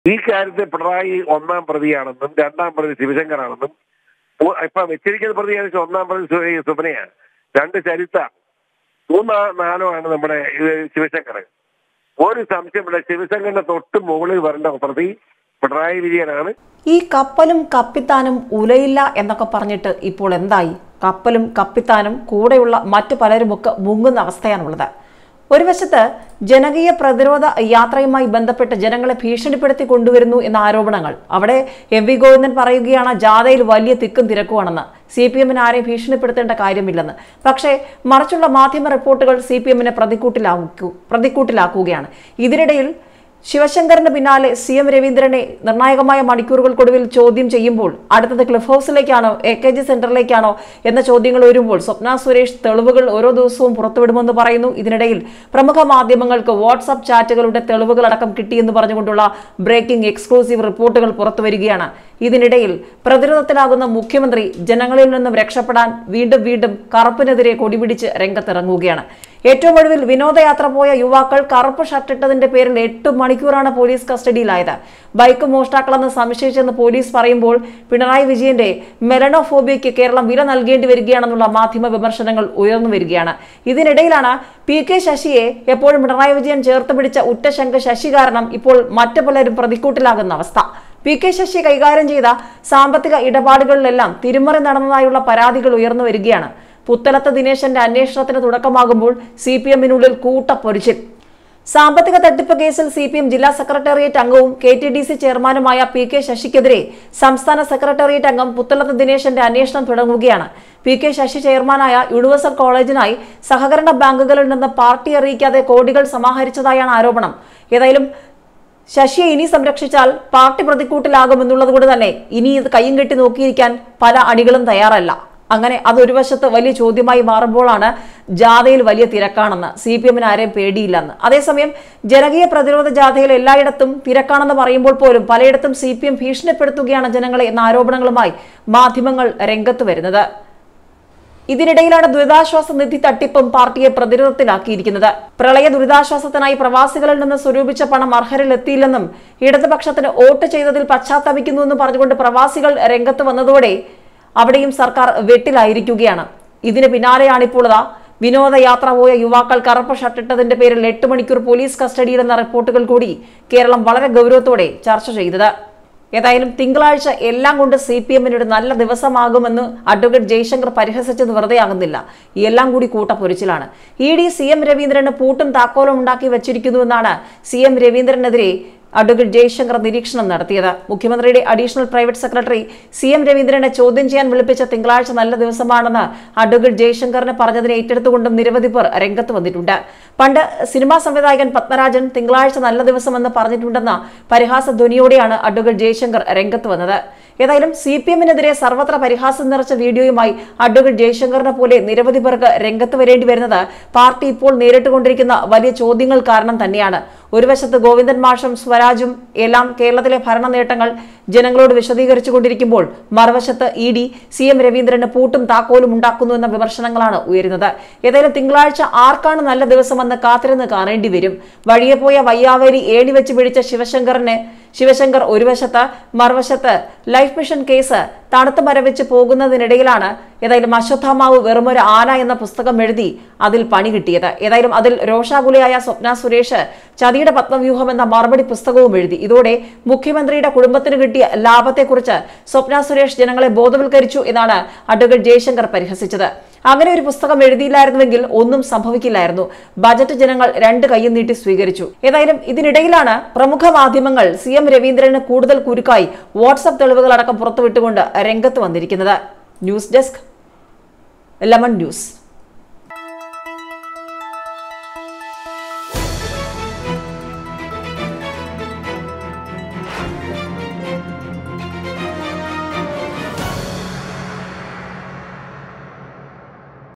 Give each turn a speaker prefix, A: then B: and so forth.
A: ഈ കാര്യത്തിൽ പിണറായി ഒന്നാം പ്രതിയാണെന്നും രണ്ടാം പ്രതി ശിവശങ്കറാണെന്നും മൂ- ഇപ്പൊ വെച്ചിരിക്കുന്ന പ്രതി ഏകദേശം ഒന്നാം പ്രതി സു- സുബനയാണ് രണ്ട് ചരിത്ത മൂന്നോ നാലോ ആണ് നമ്മുടെ ഇത് ശിവശങ്കർ ഒരു സംശയമില്ല ശിവശങ്കറിന്റെ തൊട്ട് മുകളിൽ വരേണ്ട പ്രതി പിണറായി വിജയനാണ്
B: ഈ കപ്പലും കപ്പിത്താനും ഉലയില്ല എന്നൊക്കെ പറഞ്ഞിട്ട് ഇപ്പോൾ എന്തായി കപ്പലും കപ്പിത്താനും കൂടെയുള്ള മറ്റു പലരുമൊക്കെ മുങ്ങുന്ന അവസ്ഥയാണുള്ളത് ഒരു വശത്ത് ജനകീയ പ്രതിരോധ യാത്രയുമായി ബന്ധപ്പെട്ട് ജനങ്ങളെ ഭീഷണിപ്പെടുത്തി കൊണ്ടുവരുന്നു എന്ന ആരോപണങ്ങൾ അവിടെ എം വി ഗോവിന്ദൻ പറയുകയാണ് ജാഥയിൽ വലിയ തിക്കും തിരക്കുവാണെന്ന് സി പി എമ്മിന് ആരെയും ഭീഷണിപ്പെടുത്തേണ്ട കാര്യമില്ലെന്ന് പക്ഷേ മറിച്ചുള്ള മാധ്യമ റിപ്പോർട്ടുകൾ സി പി എമ്മിനെ പ്രതിക്കൂട്ടിലാക്കു പ്രതിക്കൂട്ടിലാക്കുകയാണ് ഇതിനിടയിൽ ശിവശങ്കറിന് പിന്നാലെ സി എം രവീന്ദ്രനെ നിർണായകമായ മണിക്കൂറുകൾക്കൊടുവിൽ ചോദ്യം ചെയ്യുമ്പോൾ അടുത്തത് ക്ലിഫ് ഹൗസിലേക്കാണോ എ കെ ജി സെന്ററിലേക്കാണോ എന്ന ചോദ്യങ്ങൾ വരുമ്പോൾ സ്വപ്ന സുരേഷ് തെളിവുകൾ ഓരോ ദിവസവും പുറത്തുവിടുമെന്ന് പറയുന്നു ഇതിനിടയിൽ പ്രമുഖ മാധ്യമങ്ങൾക്ക് വാട്സ്ആപ്പ് ചാറ്റുകളുടെ തെളിവുകളടക്കം കിട്ടിയെന്ന് പറഞ്ഞുകൊണ്ടുള്ള ബ്രേക്കിംഗ് എക്സ്ക്ലൂസീവ് റിപ്പോർട്ടുകൾ പുറത്തുവരികയാണ് ഇതിനിടയിൽ പ്രതിരോധത്തിലാകുന്ന മുഖ്യമന്ത്രി ജനങ്ങളിൽ നിന്നും രക്ഷപ്പെടാൻ വീണ്ടും വീണ്ടും കറുപ്പിനെതിരെ കൊടിപിടിച്ച് രംഗത്തിറങ്ങുകയാണ് ഏറ്റവും ഒടുവിൽ വിനോദയാത്ര പോയ യുവാക്കൾ കറുപ്പ് ഷർട്ടിട്ടതിന്റെ പേരിൽ എട്ട് മണിക്കൂറാണ് പോലീസ് കസ്റ്റഡിയിലായത് ബൈക്ക് മോഷ്ടാക്കളെന്ന് സംശയിച്ചെന്ന് പോലീസ് പറയുമ്പോൾ പിണറായി വിജയന്റെ മെലനോഫോബിയയ്ക്ക് കേരളം വില നൽകേണ്ടി വരികയാണെന്നുള്ള മാധ്യമ വിമർശനങ്ങൾ ഉയർന്നു വരികയാണ് ഇതിനിടയിലാണ് പി കെ ശശിയെ എപ്പോഴും പിണറായി വിജയൻ ചേർത്ത് പിടിച്ച ഉറ്റശങ്ക ശശി കാരണം ഇപ്പോൾ മറ്റു പലരും പ്രതിക്കൂട്ടിലാകുന്ന അവസ്ഥ പി കെ ശശി കൈകാര്യം ചെയ്ത സാമ്പത്തിക ഇടപാടുകളിലെല്ലാം തിരിമറി നടന്നതായുള്ള പരാതികൾ ഉയർന്നു വരികയാണ് പുത്തലത്ത് ദിനേശന്റെ അന്വേഷണത്തിന് തുടക്കമാകുമ്പോൾ സി പി എമ്മിനുള്ളിൽ കൂട്ടപ്പൊരിച്ചിൽ സാമ്പത്തിക തട്ടിപ്പ് കേസിൽ സി പി എം ജില്ലാ സെക്രട്ടേറിയറ്റ് അംഗവും കെ ടി ഡി സി ചെയർമാനുമായ പി കെ ശശിക്കെതിരെ സംസ്ഥാന സെക്രട്ടേറിയറ്റ് അംഗം പുത്തലത്ത് ദിനേശന്റെ അന്വേഷണം തുടങ്ങുകയാണ് പി കെ ശശി ചെയർമാനായ യൂണിവേഴ്സൽ കോളേജിനായി സഹകരണ ബാങ്കുകളിൽ നിന്ന് പാർട്ടി അറിയിക്കാതെ കോടികൾ സമാഹരിച്ചതായാണ് ആരോപണം ഏതായാലും ശശിയെ ഇനി സംരക്ഷിച്ചാൽ പാർട്ടി പ്രതിക്കൂട്ടിലാകുമെന്നുള്ളത് കൊണ്ട് തന്നെ ഇനി ഇത് കയ്യും കെട്ടി നോക്കിയിരിക്കാൻ പല അണികളും തയ്യാറല്ല അങ്ങനെ അതൊരു വശത്ത് വലിയ ചോദ്യമായി മാറുമ്പോഴാണ് ജാഥയിൽ വലിയ തിരക്കാണെന്ന് സി പി എമ്മിന് ആരെയും പേടിയില്ലെന്ന് അതേസമയം ജനകീയ പ്രതിരോധ ജാഥയിൽ എല്ലായിടത്തും തിരക്കാണെന്ന് പറയുമ്പോൾ പോലും പലയിടത്തും സി പി എം ഭീഷണിപ്പെടുത്തുകയാണ് ജനങ്ങളെ എന്ന ആരോപണങ്ങളുമായി മാധ്യമങ്ങൾ രംഗത്ത് വരുന്നത് ഇതിനിടയിലാണ് ദുരിതാശ്വാസ നിധി തട്ടിപ്പും പാർട്ടിയെ പ്രതിരോധത്തിലാക്കിയിരിക്കുന്നത് പ്രളയ ദുരിതാശ്വാസത്തിനായി പ്രവാസികളിൽ നിന്ന് സ്വരൂപിച്ച പണം അർഹരിൽ എത്തിയില്ലെന്നും ഇടതുപക്ഷത്തിന് വോട്ട് ചെയ്തതിൽ പശ്ചാത്തപിക്കുന്നുവെന്നും പറഞ്ഞുകൊണ്ട് പ്രവാസികൾ രംഗത്ത് വന്നതോടെ അവിടെയും സർക്കാർ വെട്ടിലായിരിക്കുകയാണ് ഇതിന് പിന്നാലെയാണിപ്പോൾ ഇതാ വിനോദയാത്ര പോയ യുവാക്കൾ കറുപ്പ് ഷർട്ടിട്ടതിന്റെ പേരിൽ എട്ട് മണിക്കൂർ പോലീസ് കസ്റ്റഡിയിലെന്ന റിപ്പോർട്ടുകൾ കൂടി കേരളം വളരെ ഗൗരവത്തോടെ ചർച്ച ചെയ്തത് ഏതായാലും തിങ്കളാഴ്ച എല്ലാം കൊണ്ട് സി പി എമ്മിന് ഒരു നല്ല ദിവസമാകുമെന്ന് അഡ്വക്കേറ്റ് ജയശങ്കർ പരിഹസിച്ചത് വെറുതെ ആകുന്നില്ല എല്ലാം കൂടി കൂട്ടപ്പൊരിച്ചിലാണ് ഇ ഡി സി എം രവീന്ദ്രന് പൂട്ടും താക്കോലും ഉണ്ടാക്കി വെച്ചിരിക്കുന്നുവെന്നാണ് സി എം രവീന്ദ്രനെതിരെ അഡ്വക്കേറ്റ് ജയശങ്കർ നിരീക്ഷണം നടത്തിയത് മുഖ്യമന്ത്രിയുടെ additional private secretary C M രവീന്ദ്രനെ ചോദ്യം ചെയ്യാൻ വിളിപ്പിച്ച തിങ്കളാഴ്ച നല്ല ദിവസമാണെന്ന് അഡ്വക്കേറ്റ് ജയശങ്കറിനെ പറഞ്ഞതിനെ ഏറ്റെടുത്തുകൊണ്ടും നിരവധി പേർ രംഗത്ത് വന്നിട്ടുണ്ട് പണ്ട് സിനിമാ സംവിധായകൻ പത്മരാജൻ തിങ്കളാഴ്ച നല്ല ദിവസമെന്ന് പറഞ്ഞിട്ടുണ്ടെന്ന പരിഹാസ ധ്വനിയോടെയാണ് അഡ്വക്കേറ്റ് ജയശങ്കർ രംഗത്ത് വന്നത് ഏതായാലും സി പി എമ്മിനെതിരെ സർവത്ര പരിഹാസം നിറച്ച വീഡിയോയുമായി അഡ്വക്കേറ്റ് ജയശങ്കറിനെ പോലെ നിരവധി പേർക്ക് രംഗത്ത് വരേണ്ടി വരുന്നത് പാർട്ടി ഇപ്പോൾ നേരിട്ടുകൊണ്ടിരിക്കുന്ന വലിയ ചോദ്യങ്ങൾ കാരണം തന്നെയാണ് ഒരു വശത്ത് ഗോവിന്ദൻ മാഷും സ്വരാജും എല്ലാം കേരളത്തിലെ ഭരണ നേട്ടങ്ങൾ ജനങ്ങളോട് വിശദീകരിച്ചു കൊണ്ടിരിക്കുമ്പോൾ മറുവശത്ത് ഇ ഡി സി എം രവീന്ദ്രന് പൂട്ടും താക്കോലും ഉണ്ടാക്കുന്നു എന്ന വിമർശനങ്ങളാണ് ഉയരുന്നത് ഏതായാലും തിങ്കളാഴ്ച ആർക്കാണ് നല്ല ദിവസമെന്ന് കാത്തിരുന്ന് കാണേണ്ടി വരും വഴിയെ പോയ വയ്യാവേലി ഏണി വെച്ച് പിടിച്ച ശിവശങ്കറിന് ശിവശങ്കർ ഒരു വശത്ത് മറുവശത്ത് ലൈഫ് മിഷൻ കേസ് തണുത്ത് മരവിച്ച് പോകുന്നതിനിടയിലാണ് ഏതായാലും അശ്വത്ഥാമാവ് വെറുമൊരു ആന എന്ന പുസ്തകം എഴുതി അതിൽ പണി കിട്ടിയത് ഏതായാലും അതിൽ രോഷാകുലയായ സ്വപ്ന സുരേഷ് ചതിയുടെ പത്മവ്യൂഹം എന്ന മറുപടി പുസ്തകവും എഴുതി ഇതോടെ മുഖ്യമന്ത്രിയുടെ കുടുംബത്തിന് കിട്ടിയ ലാഭത്തെക്കുറിച്ച് സ്വപ്ന സുരേഷ് ജനങ്ങളെ ബോധവൽക്കരിച്ചു എന്നാണ് അഡ്വക്കേറ്റ് ജയശങ്കർ പരിഹസിച്ചത് അങ്ങനെ ഒരു പുസ്തകം എഴുതിയില്ലായിരുന്നുവെങ്കിൽ ഒന്നും സംഭവിക്കില്ലായിരുന്നു ബജറ്റ് ജനങ്ങൾ രണ്ട് കൈയും നീട്ടി സ്വീകരിച്ചു ഏതായാലും ഇതിനിടയിലാണ് പ്രമുഖ മാധ്യമങ്ങൾ സി എം രവീന്ദ്രന് കൂടുതൽ കുരുക്കായി വാട്സപ്പ് തെളിവുകളടക്കം പുറത്തുവിട്ടുകൊണ്ട് രംഗത്ത് വന്നിരിക്കുന്നത് ന്യൂസ് ഡെസ്ക് ലെമൺ ന്യൂസ്